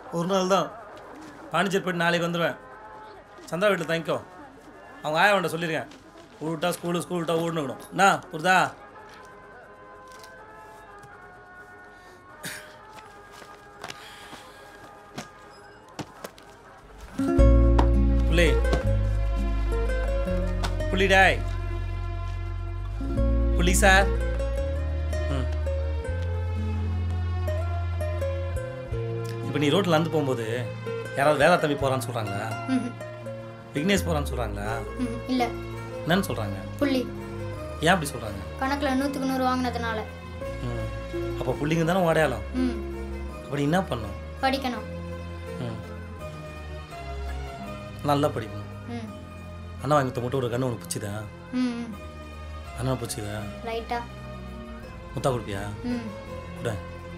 ஒரு நாள் தான் பாண்டிச்சேரி போயிட்டு நாளைக்கு வந்துடுவேன் சந்திரா வீட்டில் தங்கிக்கோ அவங்க ஆயா வேண்ட சொல்லியிருக்கேன் ஊர் விட்டா ஸ்கூலு ஸ்கூல் விட்டா ஓடணும் என்ன புரிதா புள்ளி புள்ளி டாய் புள்ளி சார் ம் இப்போ நீ ரோட்டில் நடந்து போகும்போது யாராவது வேதா தம்பி போகிறான்னு சொல்கிறாங்களா ம்ஹும். விக்னேஷ் போகிறான்னு சொல்கிறாங்களா ம் இல்லை என்னன்னு சொல்கிறாங்க புள்ளி ஏன் அப்படி சொல்கிறாங்க கணக்கில் நூற்றுக்கு நூறு வாங்கினதுனால ம் அப்போ புள்ளிங்க தானே அடையாளம் ம் அப்படி என்ன பண்ணும் படிக்கணும் ம் நல்லா படிக்கணும் ம் அண்ணா வாங்கி மட்டும் ஒரு கண்ணு உனக்கு பிடிச்சிதா ம் ம் அண்ணா பிடிச்சிதா லைட்டா முத்தா கொடுப்பியா ம் கூட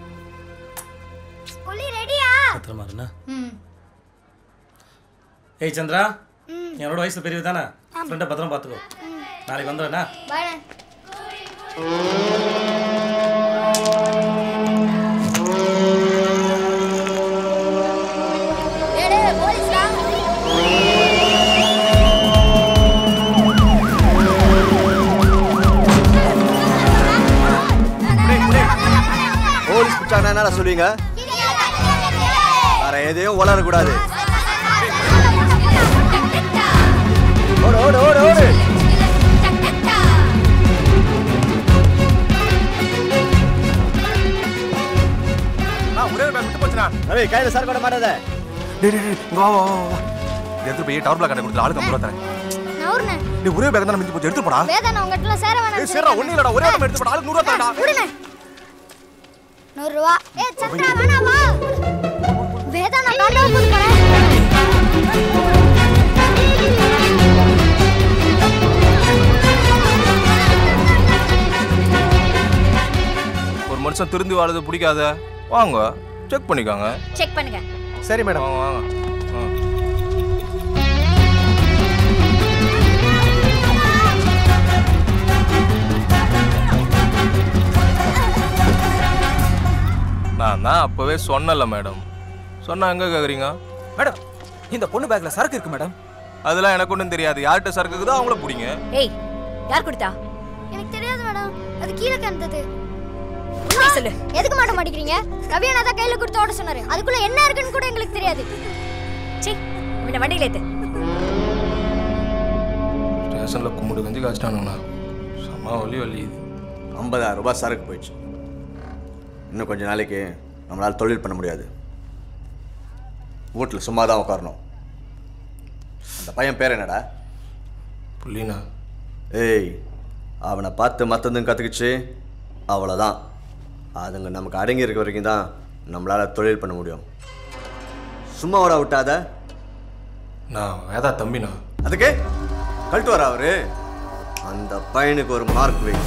புள்ளி ரெடியா பத்திரமா இருந்தா ம் ஏய் சந்திரா ம் என்னோட வயசு பெரியது தானே ஃப்ரெண்டை பத்திரமா பார்த்துக்கோ நாளைக்கு வந்துடுறேண்ணா பாய் போலீஸ் பிடிச்சாங்கன்னா என்னடா சொல்லுவீங்க வேற எதையும் வளரக்கூடாது ஓடு ஓடு ஓடு ஓடு ஒரே பேக் விட்டு போச்சுனா ரவி கையில சார் கூட மாட்டாத டேய் டேய் டேய், இங்க வா வா வா, வா இது எடுத்து போய் டவர் பிளாக் கடை கொடுத்து ஆளுக்கு ஐம்பது ரூபா தரேன் நவுர்ண்ணே நீ ஒரே பேக் தான் மிஞ்சி போச்சு எடுத்து போடா வேதனை உங்ககிட்ட சேர ஏய் வேணாம் சரிடா ஒண்ணு இல்லடா ஒரே இடம் எடுத்து போடா ஆளுக்கு நூறு ரூபா தரடா விடுண்ணே நூறு ரூபா ஏ சந்திரா வேணாம் வா வேதனை காட்ட போது போறேன் ஒரு மனுஷன் திருந்தி வாழறது பிடிக்காத வாங்க செக் பண்ணிக்கோங்க செக் பண்ணுங்க சரி மேடம் வாங்க வாங்க ஆ. நான் தான் அப்பவே சொன்னல மேடம் சொன்னா எங்க கேக்குறீங்க மேடம் இந்த பொண்ணு பேக்ல சரக்கு இருக்கு மேடம் அதெல்லாம் எனக்கு ஒன்றும் தெரியாது யார்கிட்ட சரக்கு இருக்குதோ அவங்கள பிடிங்க ஏய் யார் கொடுத்தா எனக்கு தெரியாது மேடம் அது கீழே கிடந்தது உண்மையை சொல்லு எதுக்கு மாட்ட மாட்டேங்கிறீங்க ரவி அண்ணா தான் கையில கொடுத்து ஓட சொன்னாரு அதுக்குள்ள என்ன இருக்குன்னு கூட எங்களுக்கு தெரியாது சீ இவனை வண்டியில ஏத்து ஸ்டேஷன்ல கும்பிடு கஞ்சி காய்ச்சிட்டானுங்கண்ணா செம்ம வலி வலி இது ஐம்பதாயிரம் ரூபாய் சரக்கு போயிடுச்சு இன்னும் கொஞ்ச நாளைக்கு நம்மளால தொழில் பண்ண முடியாது வீட்டில் சும்மா தான் உட்காரணும் அந்த பையன் பேர் என்னடா புள்ளிண்ணா ஏய் அவனை பார்த்து மற்றதும் கற்றுக்குச்சு அவ்வளோதான் அதுங்க நமக்கு அடங்கி இருக்க வரைக்கும் தான் நம்மளால் தொழில் பண்ண முடியும் சும்மா விட விட்டாத நான் வேதா தம்பிண்ணா அதுக்கு கழட்டு வர அவரு அந்த பையனுக்கு ஒரு மார்க் வை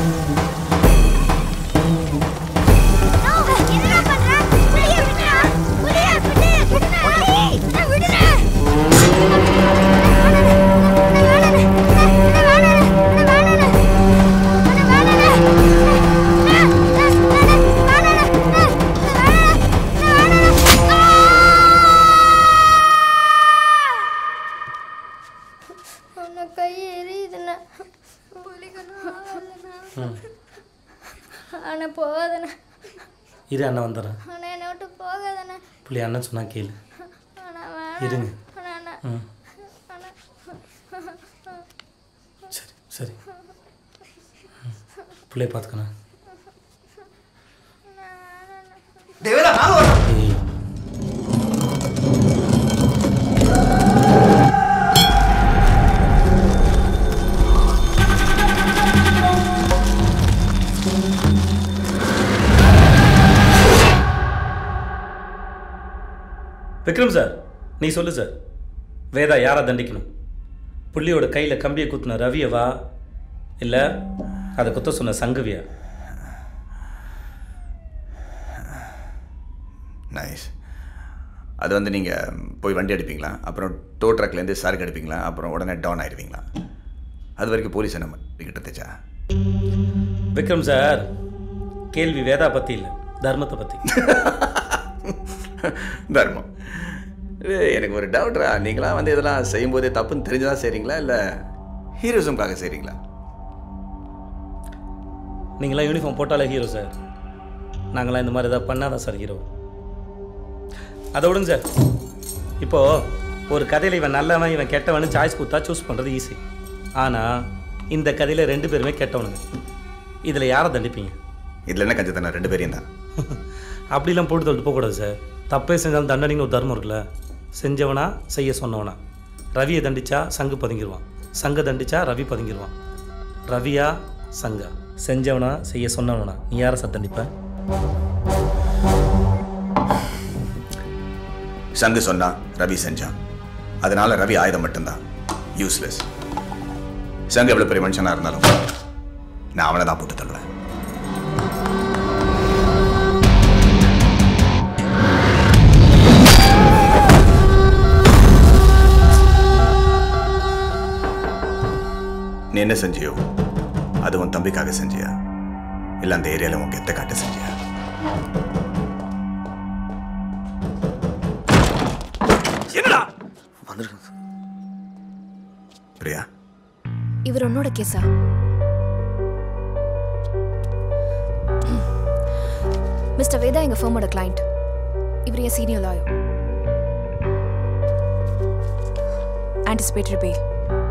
கை எரியுதுண்ணா ம் ஆனா போகாதண்ணா இரு அண்ணன் வந்துடுறேன் ஆனா என்னை விட்டு போகாதண்ணா புள்ளி அண்ணன் சொன்னா கேளு ஆனா இருங்க வேணாண்ணா ம் சரி சரி ம். புள்ளைய பார்த்துக்கண்ணா ஏய் விக்ரம் சார் நீ சொல்லு சார் வேதா யாரை தண்டிக்கணும் புள்ளியோட கையில் கம்பியை குத்துன ரவியவா இல்லை அதை குத்த சொன்ன சங்கவியா நைஸ் அது வந்து நீங்கள் போய் வண்டி அடிப்பீங்களா அப்புறம் டோ ட்ரக்லேருந்து சரக்கு அடிப்பீங்களா அப்புறம் உடனே டவுன் ஆயிடுவீங்களா அது வரைக்கும் போலீஸ் என்ன கிட்ட தேச்சா விக்ரம் சார் கேள்வி வேதா பற்றி இல்லை தர்மத்தை பற்றி தர்மம் இது எனக்கு ஒரு டவுட்ரா நீங்களாம் வந்து இதெல்லாம் செய்யும்போதே தப்புன்னு தெரிஞ்சுதான் செய்கிறீங்களா இல்லை ஹீரோசம்காக செய்கிறீங்களா நீங்களாம் யூனிஃபார்ம் போட்டாலே ஹீரோ சார் நாங்களாம் இந்த மாதிரி ஏதாவது பண்ணாதான் சார் ஹீரோ அதை விடுங்க சார் இப்போது ஒரு கதையில் இவன் நல்லவன் இவன் கெட்டவனு சாய்ஸ் கொடுத்தா சூஸ் பண்ணுறது ஈஸி ஆனால் இந்த கதையில் ரெண்டு பேருமே கெட்டவனுங்க இதில் யாரை தண்டிப்பீங்க இதில் என்ன கஞ்சத்தனா ரெண்டு பேரையும் தான் அப்படிலாம் போட்டு தள்ளிட்டு போகக்கூடாது சார் தப்பே செஞ்சாலும் தண்டனைன்னு ஒரு தர்மம் இருக்குல்ல செஞ்சவனா செய்ய சொன்னவனா ரவியை தண்டிச்சா சங்கு பதுங்கிடுவான் சங்க தண்டிச்சா ரவி பதுங்கிடுவான் ரவியா சங்கா செஞ்சவனா செய்ய சொன்னவனா நீ யாரை சார் தண்டிப்ப சங்கு சொன்னான் ரவி செஞ்சான் அதனால ரவி ஆயுதம் மட்டும்தான் யூஸ்லெஸ் சங்கு எவ்வளோ பெரிய மனுஷனாக இருந்தாலும் நான் அவனை தான் போட்டு தள்ளுவேன் நீ என்ன செஞ்சியோ அது உன் தம்பிக்காக செஞ்சியா இல்லை அந்த ஏரியாவில் உன் கெத்த காட்ட செஞ்சியா என்னடா வந்துருக்கேன் சார் பிரியா இவர் உன்னோட கேஸா மிஸ்டர் வேதா எங்க ஃபர்மோட கிளைண்ட் இவர் என் சீனியர் லாயர் ஆன்டிசிபேட்டரி பே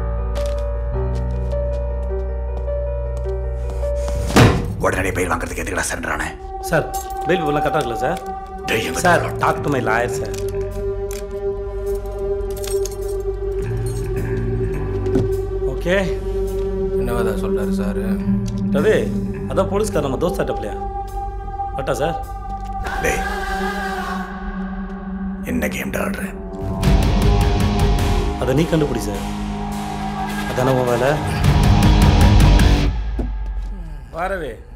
உடனடி பெயில் வாங்குறதுக்கு எதுக்கடா சரண்டரானே சார் பெயில் பேப்பர்லாம் கரெக்டாக இருக்குல்ல சார் டேய், எங்க sir talk to my lawyer sir okay என்னவாதா சொல்றாரு சார் ரவி அதான் போலீஸ்கார் நம்ம தோஸ்தா டப்லையா வட்டா சார் டேய் என்ன கேம் ஆடுற அதை நீ கண்டுபிடி சார் அதானே உன் வேலை வாரவே